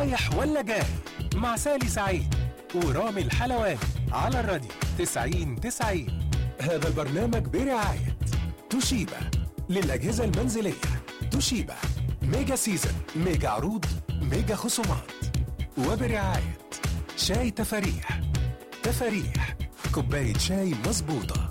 رايح ولا جاي مع سالي سعيد ورامي الحلواني على الراديو 90 90 هذا البرنامج برعاية توشيبا للأجهزة المنزلية توشيبا ميجا سيزن ميجا عروض ميجا خصومات وبرعاية شاي تفاريح تفاريح كوباية شاي مظبوطة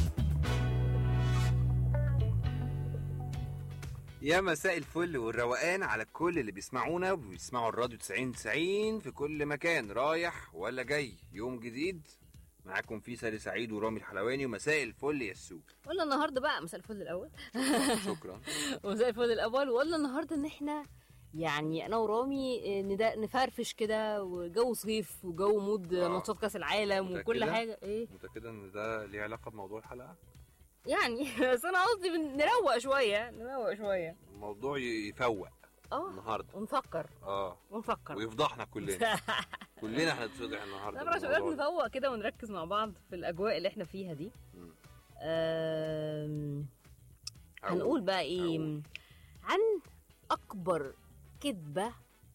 يا مساء الفل والروقان على كل اللي بيسمعونا وبيسمعوا الراديو 90 90 في كل مكان رايح ولا جاي يوم جديد معاكم فيه سالي سعيد ورامي الحلواني ومساء الفل يا السوق ولا النهارده بقى مساء الفل الاول شكرا ومساء الفل الاول ولا النهارده ان احنا يعني انا ورامي آه، ندا- نفرفش كده وجو صيف وجو مود آه. ماتشات كاس العالم وكل متأكدة؟ حاجه ايه متأكدة ان ده ليه علاقة بموضوع الحلقة؟ يعني بس انا قصدي بن- نروق شويه نروق شويه الموضوع يفوق اه النهارده ونفكر اه ونفكر ويفضحنا كلنا كلنا هنتفضح النهارده لا عشان بالموضوع ده. نفوق كده ونركز مع بعض في الاجواء اللي احنا فيها دي مم. آم، أو- هنقول بقى ايه أو- عن اكبر كذبه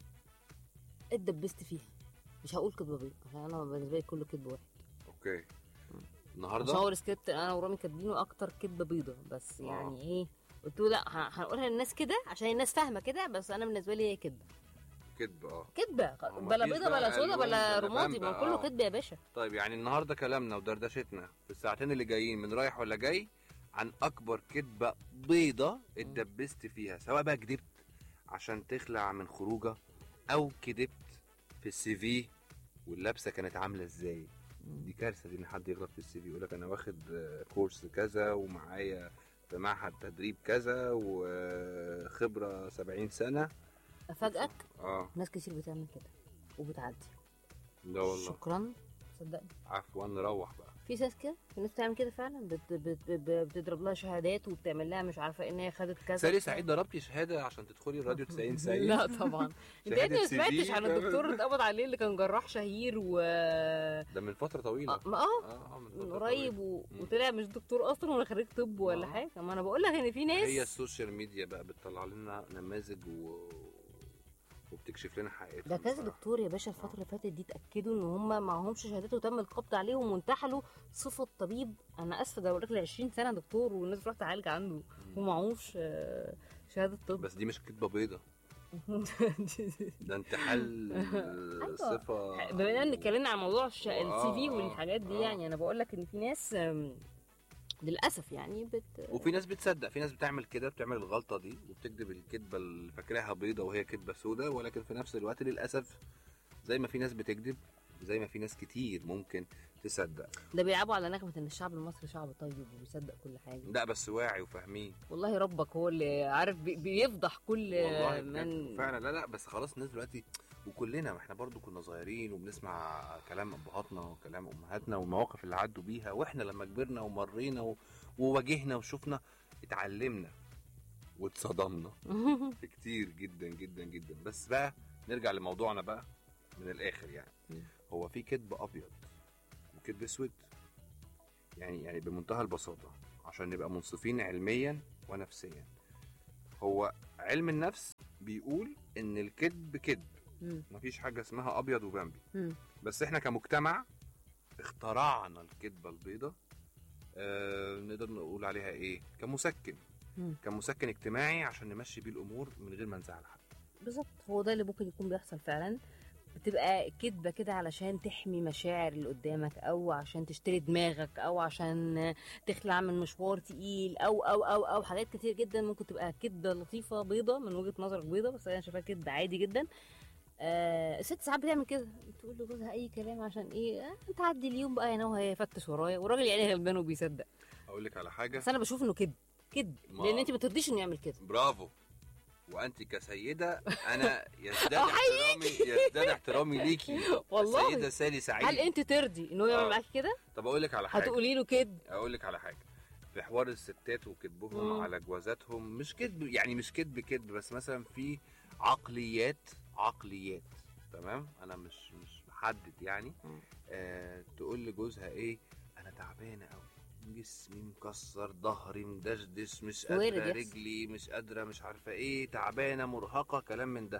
اتدبست فيها مش هقول كذبه بيضاء عشان انا بالنسبه لي كله كذب واحد اوكي عشان النهارده هو السكريبت انا ورامي كاتبينه اكتر كذبه بيضاء بس آه. يعني ايه قلت له لا ه- هنقولها للناس كده عشان الناس فاهمه كده بس انا بالنسبه لي هي كذبه كدب اه كذبه آه، بلا مفيش بيضه بقى بلا سودا ألوان بلا ولا رمادي بامبا، ما كله آه. كذب يا باشا طيب يعني النهارده كلامنا ودردشتنا في الساعتين اللي جايين من رايح ولا جاي عن اكبر كدبه بيضه اتدبست فيها سواء بقى كدبت عشان تخلع من خروجه او كدبت في السي في واللبسه كانت عامله ازاي دي كارثه دي ان حد يغلط في السي في يقول لك انا واخد آه، كورس كذا ومعايا في معهد تدريب كذا وخبره 70 سنه افاجئك اه ناس كتير بتعمل كده وبتعدي لا والله شكرا صدقني عفوا نروح بقى في ناس كده في ناس بتعمل كده فعلا بت بت بت بتضرب لها شهادات وبتعمل لها مش عارفه ان هي خدت كذا سالي سعيد ضربتي شهاده عشان تدخلي الراديو 90 90 لا طبعا انت شهادة انت ما CV سمعتش عن فاهم؟ الدكتور اللي اتقبض عليه اللي كان جراح شهير و ده من فتره طويله اه ما اه اه من من فترة قريب طويلة. و... مم. وطلع مش دكتور اصلا ولا خريج طب ولا آه. حاجه ما انا بقول لك ان في ناس هي السوشيال ميديا بقى بتطلع لنا نماذج و... وبتكشف لنا حقيقتهم ده كذا بصراحة. دكتور يا باشا الفتره اللي فاتت دي اتاكدوا ان هم معهمش شهادات وتم القبض عليهم وانتحلوا صفه طبيب انا اسفه ده بقول لك 20 سنه دكتور والناس بتروح تعالج عنده ومعهوش آه، شهاده طب بس دي مش كدبه بيضه ده انتحال أيوة. صفه بما اننا اتكلمنا عن موضوع الش- آه، السي في آه، والحاجات دي آه. يعني انا بقول لك ان في ناس آم، للاسف يعني بت وفي ناس بتصدق في ناس بتعمل كده بتعمل الغلطه دي وبتكذب الكذبه اللي فاكراها بيضه وهي كذبه سوداء ولكن في نفس الوقت للاسف زي ما في ناس بتكذب زي ما في ناس كتير ممكن تصدق ده بيلعبوا على نغمه ان الشعب المصري شعب طيب وبيصدق كل حاجه لا بس واعي وفاهمين والله ربك هو اللي عارف بي- بيفضح كل والله من بجد فعلا لا لا بس خلاص الناس دلوقتي وكلنا ما احنا برضو كنا صغيرين وبنسمع كلام ابهاتنا وكلام امهاتنا والمواقف اللي عدوا بيها واحنا لما كبرنا ومرينا و... وواجهنا وشفنا اتعلمنا واتصدمنا في كتير جدا جدا جدا بس بقى نرجع لموضوعنا بقى من الاخر يعني مم. هو في كذب ابيض وكذب اسود يعني يعني بمنتهى البساطه عشان نبقى منصفين علميا ونفسيا هو علم النفس بيقول ان الكذب كذب مم. مفيش حاجه اسمها ابيض وبامبي مم. بس احنا كمجتمع اخترعنا الكذبه البيضاء آه نقدر نقول عليها ايه كمسكن مم. كمسكن اجتماعي عشان نمشي بيه الامور من غير ما نزعل حد بالظبط هو ده اللي ممكن يكون بيحصل فعلا بتبقى كدبة كده علشان تحمي مشاعر اللي قدامك او عشان تشتري دماغك او عشان تخلع من مشوار تقيل او او او او حاجات كتير جدا ممكن تبقى كدبة لطيفة بيضة من وجهة نظرك بيضة بس انا شايفاها كدبة عادي جدا آه الست ساعات بتعمل كده تقول لجوزها اي كلام عشان ايه آه تعدي اليوم بقى يا هو هيفتش ورايا والراجل يعني غلبان وبيصدق اقول لك على حاجه بس انا بشوف انه كذب كذب ما- لان انت ما ترضيش انه يعمل كده برافو وانت كسيده انا يزداد احترامي يزداد احترامي ليكي والله. السيده سالي سعيد هل انت ترضي انه يعمل آه. معاكي كده طب اقول لك على حاجه هتقولي له كده اقول لك على حاجه في حوار الستات وكذبهم مم. على جوازاتهم مش كذب يعني مش كذب كذب بس مثلا في عقليات عقليات تمام انا مش مش محدد يعني مم. آه تقول لجوزها ايه انا تعبانه قوي جسمي مكسر ظهري مدشدش مش وارد قادره يحصل. رجلي مش قادره مش عارفه ايه تعبانه مرهقه كلام من ده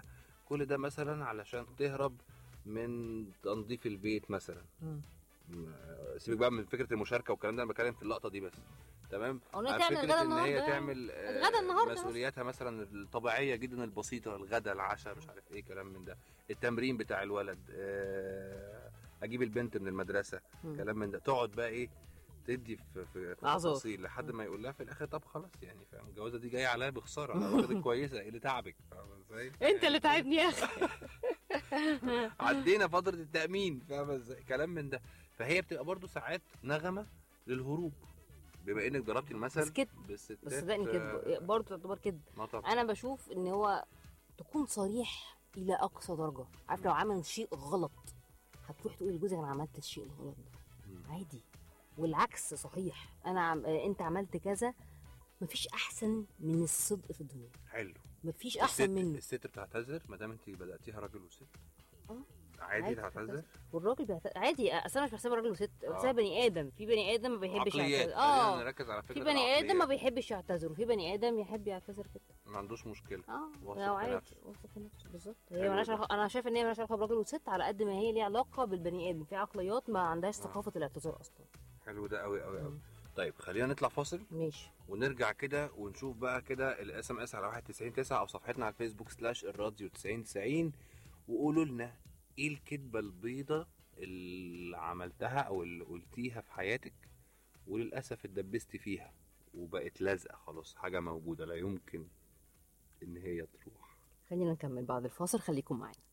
كل ده مثلا علشان تهرب من تنظيف البيت مثلا مم. م- سيبك بقى من فكره المشاركه والكلام ده انا بتكلم في اللقطه دي بس تمام أو إنها عن تعمل فكره غدا ان هي النهاردة يعني. تعمل آه، الغدا النهاردة مثلا. مسؤولياتها مثلا الطبيعيه جدا البسيطه الغدا العشاء مش عارف ايه كلام من ده التمرين بتاع الولد آه، اجيب البنت من المدرسه مم. كلام من ده تقعد بقى ايه تدي في في في أعذار. تفاصيل لحد ما يقول لها في الاخر طب خلاص يعني فاهم الجوازه دي جايه عليا بخساره انا ولدك كويسه ايه اللي تعبك فاهم ازاي؟ انت اللي تعبني يا اخي عدينا فتره التامين فاهم ازاي كلام من ده فهي بتبقى برضو ساعات نغمه للهروب بما انك ضربتي المثل بس كده. بالستات بس صدقني آه، كده برضه تعتبر كده ما طبعا انا بشوف ان هو تكون صريح الى اقصى درجه عارف لو عمل شيء غلط هتروح تقول لجوزك انا عملت الشيء الغلط ده مم. عادي والعكس صحيح انا عم... آه، انت عملت كذا مفيش احسن من الصدق في الدنيا حلو مفيش احسن الست منه الست بتعتذر ما دام انت بداتيها راجل وست اه. عادي عادي تعتذر والراجل بيعت... عادي اصل انا مش بحسبها راجل وست اه. بحسبها بني ادم في بني ادم ما بيحبش عقليات يعتذر خلينا اه نركز على فكره في بني ادم ما العقليات. بيحبش يعتذر وفي بني ادم يحب يعتذر كده ما عندوش مشكله اه واثق لو في عادي نفسه. واثق في نفسه بالظبط حلو هي مالهاش ده. علاقه انا شايف ان هي مالهاش علاقه براجل وست على قد ما هي ليها علاقه بالبني ادم في عقليات ما عندهاش آه. ثقافه الاعتذار اصلا حلو ده قوي قوي قوي مم. طيب خلينا نطلع فاصل ماشي ونرجع كده ونشوف بقى كده الاس ام اس على 1999 او صفحتنا على الفيسبوك سلاش الراديو 9090 وقولوا لنا ايه الكذبه البيضه اللي عملتها او اللي قلتيها في حياتك وللاسف اتدبستي فيها وبقت لازقه خلاص حاجه موجوده لا يمكن ان هي تروح خلينا نكمل بعد الفاصل خليكم معانا